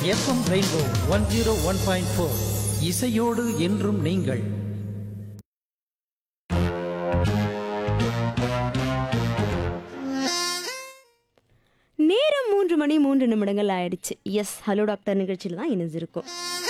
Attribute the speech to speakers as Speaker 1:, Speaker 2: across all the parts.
Speaker 1: FM Rainbow one zero one point four இசையோடு என்றும் நீங்கள்
Speaker 2: நேரம் மூன்று மணி மூன்று நிமிடங்கள் ஆயிடுச்சு எஸ் ஹலோ டாக்டர் நிகழ்ச்சியில் தான் இணைஞ்சிருக்கும்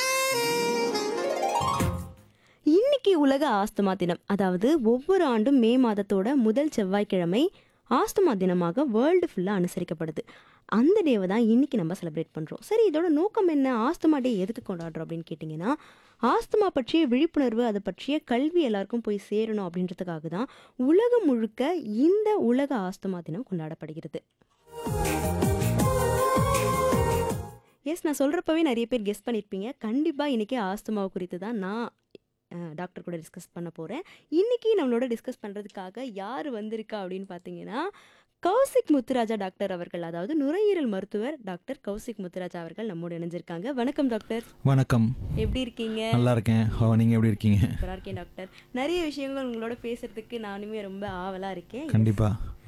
Speaker 2: இன்னைக்கு உலக ஆஸ்துமா தினம் அதாவது ஒவ்வொரு ஆண்டும் மே மாதத்தோட முதல் செவ்வாய்க்கிழமை ஆஸ்துமா தினமாக வேர்ல்டு ஃபுல்லாக அனுசரிக்கப்படுது அந்த டேவை தான் இன்னைக்கு நம்ம செலிப்ரேட் பண்ணுறோம் சரி இதோட நோக்கம் என்ன ஆஸ்துமா டே எதுக்கு கொண்டாடுறோம் அப்படின்னு கேட்டிங்கன்னா ஆஸ்துமா பற்றிய விழிப்புணர்வு அதை பற்றிய கல்வி எல்லாருக்கும் போய் சேரணும் அப்படின்றதுக்காக தான் உலகம் முழுக்க இந்த உலக ஆஸ்துமா தினம் கொண்டாடப்படுகிறது எஸ் நான் சொல்கிறப்பவே நிறைய பேர் கெஸ் பண்ணியிருப்பீங்க கண்டிப்பாக இன்றைக்கி ஆஸ்துமாவை குறித்து தான் நான் அஹ், டாக்டர் கூட டிஸ்கஸ் பண்ண போகிறேன் இன்றைக்கி நம்மளோட டிஸ்கஸ் பண்ணுறதுக்காக யார் வந்திருக்கா அப்படின்னு பார்த்தீங்கன்னா கௌசிக் முத்துராஜா டாக்டர் அவர்கள் அதாவது நுரையீரல் மருத்துவர் டாக்டர் கௌசிக் முத்துராஜா அவர்கள் நம்மோடு இணைஞ்சிருக்காங்க வணக்கம் டாக்டர்
Speaker 3: வணக்கம்
Speaker 2: எப்படி இருக்கீங்க
Speaker 3: நல்லா இருக்கேன் ஹோ, நீங்க எப்படி இருக்கீங்க
Speaker 2: சூப்பராக இருக்கேன் டாக்டர் நிறைய விஷயங்கள் உங்களோட பேசுறதுக்கு நானுமே ரொம்ப ஆவலாக இருக்கேன்
Speaker 3: கண்டிப்பா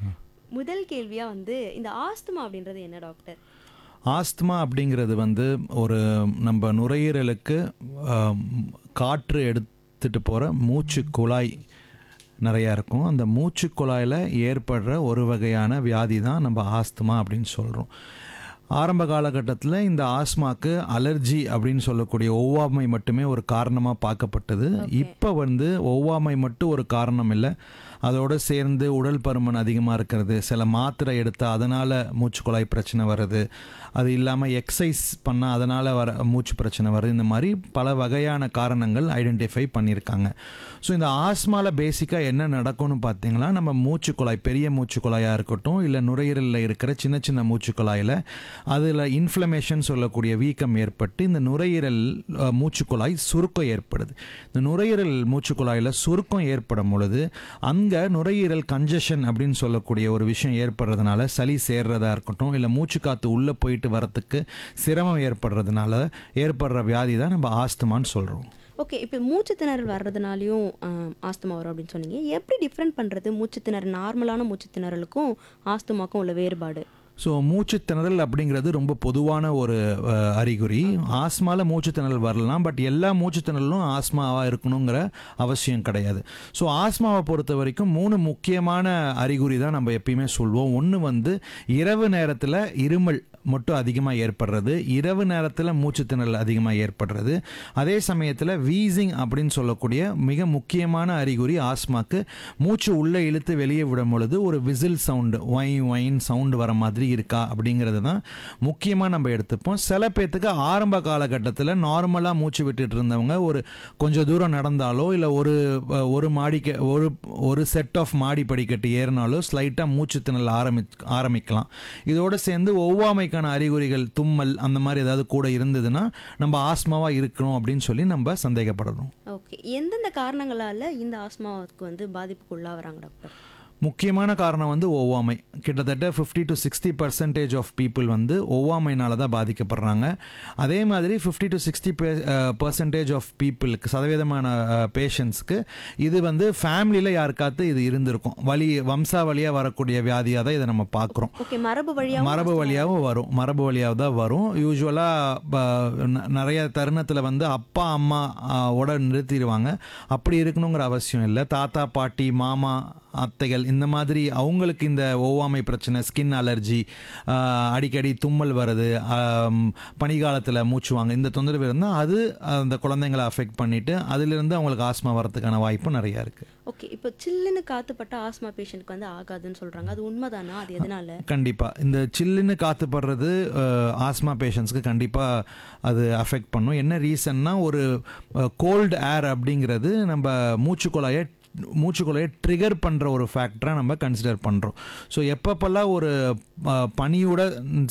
Speaker 2: முதல் கேள்வியாக வந்து இந்த ஆஸ்துமா அப்படின்றது என்ன டாக்டர்
Speaker 3: ஆஸ்துமா அப்படிங்கிறது வந்து ஒரு நம்ம நுரையீரலுக்கு ஆம், காற்று எடுத்துட்டு போகிற மூச்சு குழாய் நிறையா இருக்கும் அந்த மூச்சு குழாயில் ஏற்படுற ஒரு வகையான வியாதி தான் நம்ம ஆஸ்துமா அப்படின்னு சொல்கிறோம் ஆரம்ப காலகட்டத்தில் இந்த ஆஸ்மாக்கு அலர்ஜி அப்படின்னு சொல்லக்கூடிய ஒவ்வாமை மட்டுமே ஒரு காரணமாக பார்க்கப்பட்டது இப்போ வந்து ஒவ்வாமை மட்டும் ஒரு காரணம் இல்லை அதோடு சேர்ந்து உடல் பருமன் அதிகமாக இருக்கிறது சில மாத்திரை எடுத்தால் அதனால் மூச்சுக்குழாய் பிரச்சனை வருது அது இல்லாமல் எக்ஸசைஸ் பண்ணால் அதனால் வர மூச்சு பிரச்சனை வருது இந்த மாதிரி பல வகையான காரணங்கள் ஐடென்டிஃபை பண்ணியிருக்காங்க ஸோ இந்த ஆஸ்மாவில் பேசிக்காக என்ன நடக்கும்னு பார்த்தீங்கன்னா நம்ம மூச்சுக்குழாய் பெரிய மூச்சுக்குழாயாக இருக்கட்டும் இல்லை நுரையீரலில் இருக்கிற சின்ன சின்ன மூச்சுக்குழாயில் அதில் இன்ஃப்ளமேஷன் சொல்லக்கூடிய வீக்கம் ஏற்பட்டு இந்த நுரையீரல் அஹ், மூச்சுக்குழாய் சுருக்கம் ஏற்படுது இந்த நுரையீரல் மூச்சுக்குழாயில் சுருக்கம் ஏற்படும் பொழுது அங்கே நுரையீரல் கஞ்சஷன் அப்படின்னு சொல்லக்கூடிய ஒரு விஷயம் ஏற்படுறதுனால சளி சேர்றதா இருக்கட்டும் இல்லை மூச்சு காற்று உள்ளே போயிட்டு வரத்துக்கு சிரமம் ஏற்படுறதுனால ஏற்படுற வியாதி தான் நம்ம ஆஸ்துமான்னு சொல்கிறோம்
Speaker 2: ஓகே இப்போ மூச்சு திணறல் வர்றதுனாலையும் ஆம், ஆஸ்துமா வரும் அப்படின்னு சொன்னீங்க எப்படி டிஃப்ரெண்ட் பண்ணுறது மூச்சு திணறல் நார்மலான மூச்சு திணறலுக்கும் ஆஸ்துமாக்கும் உள்ள வேறுபாடு
Speaker 3: ஸோ மூச்சு திணறல் அப்படிங்கிறது ரொம்ப பொதுவான ஒரு அஹ், அறிகுறி ஆஸ்மாவில் மூச்சு திணறல் வரலாம் பட் எல்லா மூச்சு திணறலும் ஆஸ்மாவாக இருக்கணுங்கிற அவசியம் கிடையாது ஸோ ஆஸ்மாவை பொறுத்த வரைக்கும் மூணு முக்கியமான அறிகுறி தான் நம்ம எப்பயுமே சொல்வோம் ஒன்று வந்து இரவு நேரத்தில் இருமல் மட்டும் அதிகமாக ஏற்படுறது இரவு நேரத்தில் மூச்சு திணறல் அதிகமாக ஏற்படுறது அதே சமயத்தில் வீசிங் அப்படின்னு சொல்லக்கூடிய மிக முக்கியமான அறிகுறி ஆஸ்மாக்கு மூச்சு உள்ளே இழுத்து வெளியே விடும் பொழுது ஒரு விசில் சவுண்டு ஒயின் ஒயின் சவுண்டு வர மாதிரி இருக்கா அப்படிங்கிறது தான் முக்கியமாக நம்ம எடுத்துப்போம் சில பேர்த்துக்கு ஆரம்ப காலகட்டத்தில் நார்மலாக மூச்சு விட்டுட்டு இருந்தவங்க ஒரு கொஞ்சம் தூரம் நடந்தாலோ இல்லை ஒரு அஹ், ஒரு மாடிக்க ஒரு ஒரு செட் ஆஃப் மாடி படிக்கட்டு ஏறினாலோ ஸ்லைட்டாக மூச்சு திணறல் ஆரம்பி ஆரம்பிக்கலாம் இதோடு சேர்ந்து ஒவ்வாமைக்கான அறிகுறிகள் தும்மல் அந்த மாதிரி ஏதாவது கூட இருந்ததுன்னா நம்ம ஆஸ்மாவாக இருக்கிறோம் அப்படின்னு சொல்லி நம்ம சந்தேகப்படணும்
Speaker 2: ஓகே எந்தெந்த காரணங்களால இந்த ஆஸ்மாவுக்கு வந்து பாதிப்புக்கு உள்ளாகிறாங்க டாக்டர்
Speaker 3: முக்கியமான காரணம் வந்து ஒவ்வாமை கிட்டத்தட்ட fifty to sixty percentage of people வந்து ஒவ்வாமைனால தான் பாதிக்கப்படுறாங்க அதே மாதிரி fifty to sixty percentage of பீப்புளுக்கு சதவீதமான பேஷண்ட்ஸ்க்கு இது வந்து ஃபேமிலியில் யாருக்காவது இது இருந்திருக்கும் வழி வம்சாவளியாக வரக்கூடிய வியாதியாக தான் இதை நம்ம பார்க்குறோம்
Speaker 2: ஓகே மரபு வழியாக
Speaker 3: மரபு வழியாகவும் வரும் மரபு வழியாக தான் வரும் யூஸ்வலாக நிறைய தருணத்தில் வந்து அப்பா அம்மா ஆ, ஓட நிறுத்திடுவாங்க அப்படி இருக்கணுங்கிற அவசியம் இல்லை தாத்தா பாட்டி மாமா அத்தைகள் இந்த மாதிரி அவங்களுக்கு இந்த ஒவ்வாமை பிரச்சனை ஸ்கின் அலர்ஜி அடிக்கடி தும்மல் வருது பனிகாலத்தில் மூச்சுவாங்க இந்த தொந்தரவு இருந்தால் அது அந்த குழந்தைங்களை அஃபெக்ட் பண்ணிட்டு அதிலிருந்து அவங்களுக்கு ஆஸ்மா வரதுக்கான வாய்ப்பு நிறையா இருக்குது
Speaker 2: ஓகே இப்போ சில்லுன்னு காத்துப்பட்ட ஆஸ்மா பேஷண்ட்க்கு வந்து ஆகாதுன்னு சொல்றாங்க அது உண்மைதானா அது எதனால
Speaker 3: கண்டிப்பாக இந்த சில்லுன்னு காற்று படுறது ஆஸ்மா பேஷண்ட்ஸ்க்கு கண்டிப்பாக அது அஃபெக்ட் பண்ணும் என்ன ரீசன்னா ஒரு கோல்டு ஏர் அப்படிங்கிறது நம்ம மூச்சுக்குழாயை மூச்சுக்குழாயை ட்ரிகர் பண்ணுற ஒரு ஃபேக்டரை நம்ம கன்சிடர் பண்ணுறோம் ஸோ எப்பப்பெல்லாம் ஒரு அஹ், பனியோட